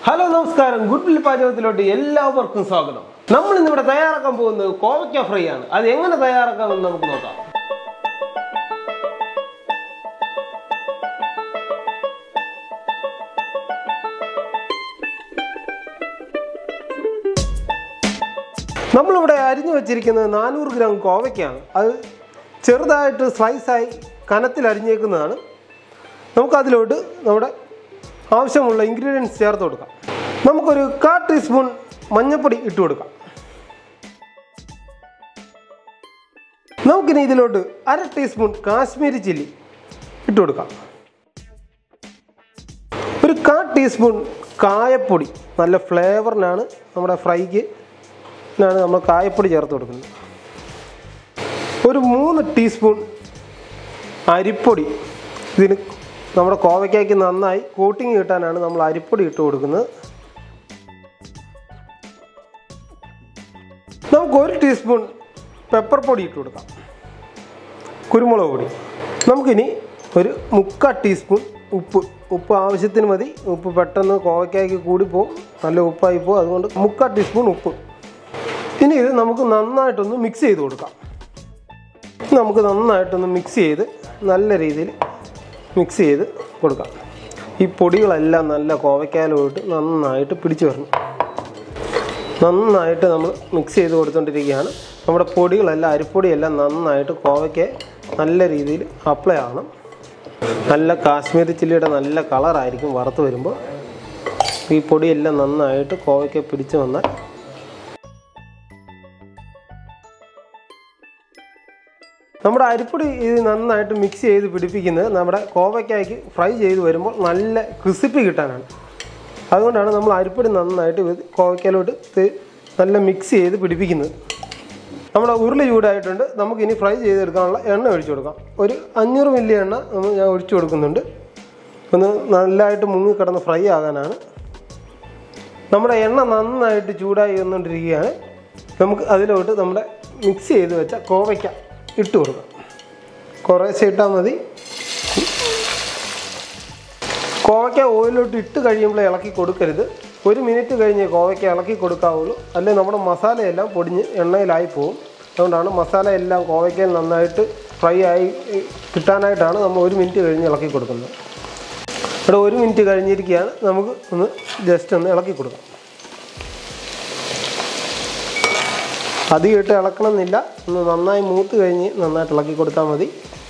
hello നമസ്കാരം good will പാചകത്തിലോട്ട് എല്ലാവർക്കും സ്വാഗതം നമ്മൾ ഇന്നിവിടെ തയ്യാറാക്കാൻ പോകുന്നത് കോവയ്ക്ക ഫ്രൈ ആണ് അത് എങ്ങനെ തയ്യാറാക്കാമെന്ന് നമുക്ക് നോക്കാം നമ്മളിവിടെ അരിഞ്ഞു വെച്ചിരിക്കുന്നത് നാനൂറ് ഗ്രാം കോവയ്ക്കാണ് അത് ചെറുതായിട്ട് സ്ലൈസായി കനത്തിൽ അരിഞ്ഞേക്കുന്നതാണ് നമുക്കതിലോട്ട് നമ്മുടെ ആവശ്യമുള്ള ഇൻഗ്രീഡിയൻസ് ചേർത്ത് കൊടുക്കാം നമുക്കൊരു കാ ടീസ്പൂൺ മഞ്ഞൾപ്പൊടി ഇട്ട് കൊടുക്കാം നമുക്കിനി ഇതിലോട്ട് അര ടീസ്പൂൺ കാശ്മീരി ചില്ലി ഇട്ട് കൊടുക്കാം ഒരു കാ ടീസ്പൂൺ കായപ്പൊടി നല്ല ഫ്ലേവറിനാണ് നമ്മുടെ ഫ്രൈക്ക് ാണ് നമ്മൾ കായപ്പൊടി ചേർത്ത് കൊടുക്കുന്നത് ഒരു മൂന്ന് ടീസ്പൂൺ അരിപ്പൊടി ഇതിന് നമ്മുടെ കോവയ്ക്കായ്ക്ക് നന്നായി കോട്ടിങ് കിട്ടാനാണ് നമ്മൾ അരിപ്പൊടി ഇട്ട് കൊടുക്കുന്നത് നമുക്ക് ഒരു ടീസ്പൂൺ പെപ്പർ പൊടി ഇട്ട് കൊടുക്കാം കുരുമുളക് പൊടി നമുക്കിനി ഒരു മുക്കാൽ ടീസ്പൂൺ ഉപ്പ് ഉപ്പ് ആവശ്യത്തിന് മതി ഉപ്പ് പെട്ടെന്ന് കോവയ്ക്കായ്ക്ക് കൂടിപ്പോവും നല്ല ഉപ്പായി പോകും അതുകൊണ്ട് മുക്കാൽ ടീസ്പൂൺ ഉപ്പ് ഇനി ഇത് നമുക്ക് നന്നായിട്ടൊന്ന് മിക്സ് ചെയ്ത് കൊടുക്കാം നമുക്ക് നന്നായിട്ടൊന്ന് മിക്സ് ചെയ്ത് നല്ല രീതിയിൽ മിക്സ് ചെയ്ത് കൊടുക്കാം ഈ പൊടികളെല്ലാം നല്ല കോവയ്ക്കാലോട്ട് നന്നായിട്ട് പിടിച്ചു വരണം നന്നായിട്ട് നമ്മൾ മിക്സ് ചെയ്ത് കൊടുത്തുകൊണ്ടിരിക്കുകയാണ് നമ്മുടെ പൊടികളെല്ലാം അരിപ്പൊടിയെല്ലാം നന്നായിട്ട് കോവയ്ക്ക് നല്ല രീതിയിൽ അപ്ലൈ ആവണം നല്ല കാശ്മീരി ചില്ലിയുടെ നല്ല കളറായിരിക്കും വറുത്ത് വരുമ്പോൾ ഈ പൊടിയെല്ലാം നന്നായിട്ട് കോവയ്ക്ക് പിടിച്ച് വന്നാൽ നമ്മുടെ അരിപ്പൊടി ഇത് നന്നായിട്ട് മിക്സ് ചെയ്ത് പിടിപ്പിക്കുന്നത് നമ്മുടെ കോവയ്ക്കായ്ക്ക് ഫ്രൈ ചെയ്ത് വരുമ്പോൾ നല്ല ക്രിസിപ്പി കിട്ടാനാണ് അതുകൊണ്ടാണ് നമ്മൾ അരിപ്പൊടി നന്നായിട്ട് ഇത് കോവയ്ക്കലോട്ട് ഇത് നല്ല മിക്സ് ചെയ്ത് പിടിപ്പിക്കുന്നത് നമ്മുടെ ഉരുളി ചൂടായിട്ടുണ്ട് നമുക്കിനി ഫ്രൈ ചെയ്തെടുക്കാനുള്ള എണ്ണ ഒഴിച്ചു കൊടുക്കാം ഒരു അഞ്ഞൂറ് മില്ലി എണ്ണ നമ്മൾ ഞാൻ ഒഴിച്ചു കൊടുക്കുന്നുണ്ട് ഒന്ന് നല്ലതായിട്ട് മുങ്ങിക്കിടന്ന് ഫ്രൈ ആകാനാണ് നമ്മുടെ എണ്ണ നന്നായിട്ട് ചൂടായി വന്നുകൊണ്ടിരിക്കുകയാണ് നമുക്ക് അതിലോട്ട് നമ്മുടെ മിക്സ് ചെയ്ത് വെച്ച കോവയ്ക്ക ഇട്ട് കൊടുക്കാം കുറേശ്ശെ ഇട്ടാൽ മതി കോവയ്ക്ക ഓയിലോട്ട് ഇട്ട് കഴിയുമ്പോൾ ഇളക്കി കൊടുക്കരുത് ഒരു മിനിറ്റ് കഴിഞ്ഞ് കോവയ്ക്ക ഇളക്കി കൊടുക്കാവുള്ളൂ അല്ലെങ്കിൽ നമ്മുടെ മസാലയെല്ലാം പൊടിഞ്ഞ് എണ്ണയിലായി പോകും അതുകൊണ്ടാണ് മസാല എല്ലാം കോവയ്ക്കയിൽ നന്നായിട്ട് ഫ്രൈ ആയി കിട്ടാനായിട്ടാണ് നമ്മൾ ഒരു മിനിറ്റ് കഴിഞ്ഞ് ഇളക്കി കൊടുക്കുന്നത് ഇവിടെ ഒരു മിനിറ്റ് കഴിഞ്ഞിരിക്കുകയാണ് നമുക്ക് ഒന്ന് ജസ്റ്റ് ഒന്ന് ഇളക്കി കൊടുക്കാം അധികമായിട്ട് ഇളക്കണമെന്നില്ല ഒന്ന് നന്നായി മൂത്ത് കഴിഞ്ഞ് നന്നായിട്ട് ഇളക്കി കൊടുത്താൽ മതി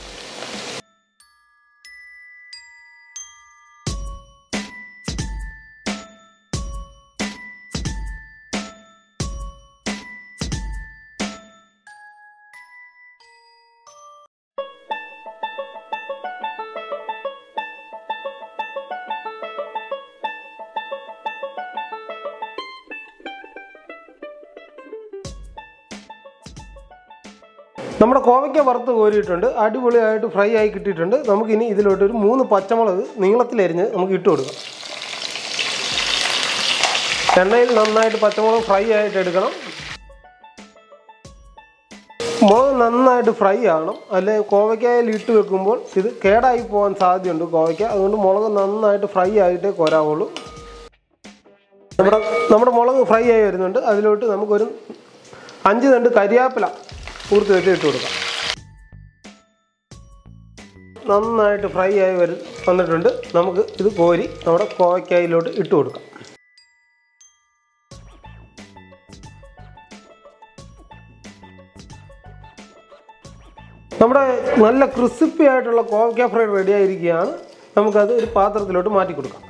നമ്മുടെ കോവയ്ക്ക വറുത്ത് കോരിയിട്ടുണ്ട് അടിപൊളിയായിട്ട് ഫ്രൈ ആയി കിട്ടിയിട്ടുണ്ട് നമുക്കിനി ഇതിലോട്ട് ഒരു മൂന്ന് പച്ചമുളക് നീളത്തിലരിഞ്ഞ് നമുക്ക് ഇട്ട് കൊടുക്കാം എണ്ണയിൽ നന്നായിട്ട് പച്ചമുളക് ഫ്രൈ ആയിട്ട് എടുക്കണം മുളക് നന്നായിട്ട് ഫ്രൈ ആകണം അല്ലെ കോവയ്ക്കായിൽ ഇട്ട് വെക്കുമ്പോൾ ഇത് കേടായി പോകാൻ സാധ്യതയുണ്ട് കോവയ്ക്ക അതുകൊണ്ട് മുളക് നന്നായിട്ട് ഫ്രൈ ആയിട്ടേ കോരാവുള്ളൂ നമ്മുടെ നമ്മുടെ മുളക് ഫ്രൈ ആയി വരുന്നുണ്ട് അതിലോട്ട് നമുക്കൊരു അഞ്ച് തണ്ട് കരിയാപ്പില കൂർത്ത് വെച്ച് ഇട്ട് കൊടുക്കാം നന്നായിട്ട് ഫ്രൈ ആയി വരു വന്നിട്ടുണ്ട് നമുക്ക് ഇത് കോരി നമ്മുടെ കോവയ്ക്കായിലോട്ട് ഇട്ട് കൊടുക്കാം നമ്മുടെ നല്ല ക്രിസ്പി ആയിട്ടുള്ള കോവയ്ക്ക ഫ്രൈ റെഡി ആയിരിക്കുകയാണ് നമുക്കത് ഒരു പാത്രത്തിലോട്ട് മാറ്റി കൊടുക്കാം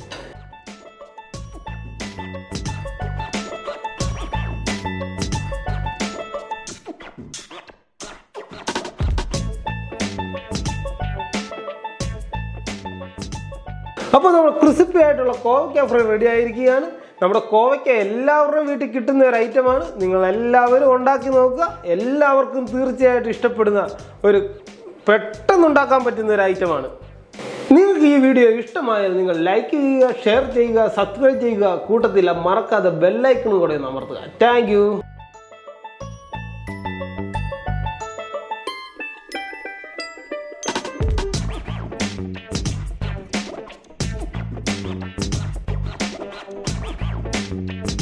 അപ്പോൾ നമ്മുടെ ക്രിസ്പി ആയിട്ടുള്ള കോവയ്ക്ക ഫ്രൈ റെഡി ആയിരിക്കുകയാണ് നമ്മുടെ കോവയ്ക്ക എല്ലാവരുടെയും വീട്ടിൽ കിട്ടുന്ന ഒരു ഐറ്റമാണ് നിങ്ങൾ എല്ലാവരും ഉണ്ടാക്കി നോക്കുക എല്ലാവർക്കും തീർച്ചയായിട്ടും ഇഷ്ടപ്പെടുന്ന ഒരു പെട്ടെന്ന് ഉണ്ടാക്കാൻ പറ്റുന്ന ഒരു ഐറ്റമാണ് നിങ്ങൾക്ക് ഈ വീഡിയോ ഇഷ്ടമായാൽ നിങ്ങൾ ലൈക്ക് ചെയ്യുക ഷെയർ ചെയ്യുക സബ്സ്ക്രൈബ് ചെയ്യുക കൂട്ടത്തിൽ മറക്കാതെ ബെല്ലൈക്കണും കൂടെ ഒന്ന് അമർത്തുക താങ്ക് ചെയ്യാം